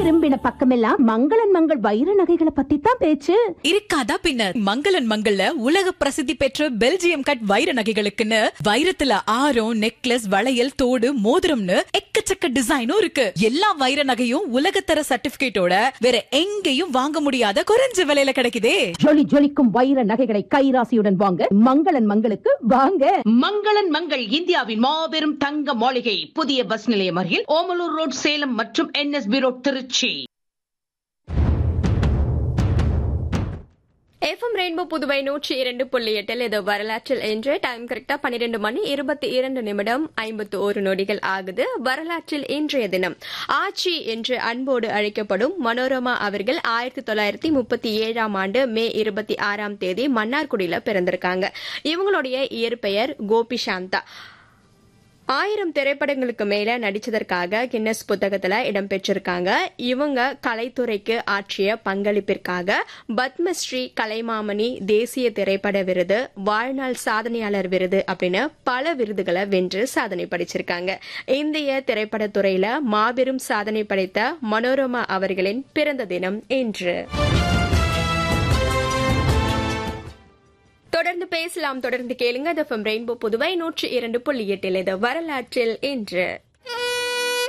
திரும்பின பக்கமெல்லாம் மங்களன் மங்கள் வைர நகைகளை பத்தி தான் பேச்சு இருக்காதா பின்ன மங்களன் மங்கள்ல உலக பிரசித்தி பெற்ற பெல்ஜியம் கட் வைர நகைகளுக்குன்னு வைரத்துல ஆரம் நெக்லஸ் வளையல் தோடு மோதிரம்னு எக்கச்சக்க டிசைனும் இருக்கு எல்லா வைர நகையும் உலகத்தர சர்டிபிகேட்டோட வேற எங்கேயும் வாங்க முடியாத குறைஞ்ச விலையில கிடைக்குதே ஜொலி ஜொலிக்கும் வைர நகைகளை கைராசியுடன் வாங்க மங்களன் மங்களுக்கு வாங்க மங்களன் மங்கள் இந்தியாவின் மாபெரும் தங்க மாளிகை புதிய பஸ் நிலையம் அருகில் ஓமலூர் ரோட் சேலம் மற்றும் NSP road Tiruchi FM rainbow Puduvai நூற்றி இரண்டு புள்ளி எட்டில் இது வரலாற்றில் என்று டைம் கரெக்டா பன்னிரெண்டு மணி இருபத்தி இரண்டு நிமிடம் ஐம்பத்து ஒரு நொடிகள் ஆகுது வரலாற்றில் இன்றைய தினம் ஆட்சி என்று அன்போடு அழைக்கப்படும் மனோரமா அவர்கள் ஆயிரத்தி தொள்ளாயிரத்தி முப்பத்தி ஏழாம் ஆண்டு மே இருபத்தி ஆறாம் தேதி மன்னார்குடியில பிறந்திருக்காங்க இவங்களுடைய இயற்பெயர் கோபி சாந்தா ஆயிரம் திரைப்படங்களுக்கு மேல நடிச்சதற்காக கின்னஸ் புத்தகத்துல இடம்பெற்றிருக்காங்க இவங்க கலைத்துறைக்கு ஆற்றிய பங்களிப்பிற்காக பத்மஸ்ரீ கலைமாமணி தேசிய திரைப்பட விருது வாழ்நாள் சாதனையாளர் விருது அப்படின்னு பல விருதுகளை வென்று சாதனை படைச்சிருக்காங்க இந்திய திரைப்படத்துறையில மாபெரும் சாதனை படைத்த மனோரமா அவர்களின் பிறந்த தினம் இன்று தொடர்ந்து பேசலாம் தொடர்ந்து கேளுங்க ரெயின்போ புதுவை நூற்றி இரண்டு புள்ளி எட்டில் இது வரலாற்றில் இன்று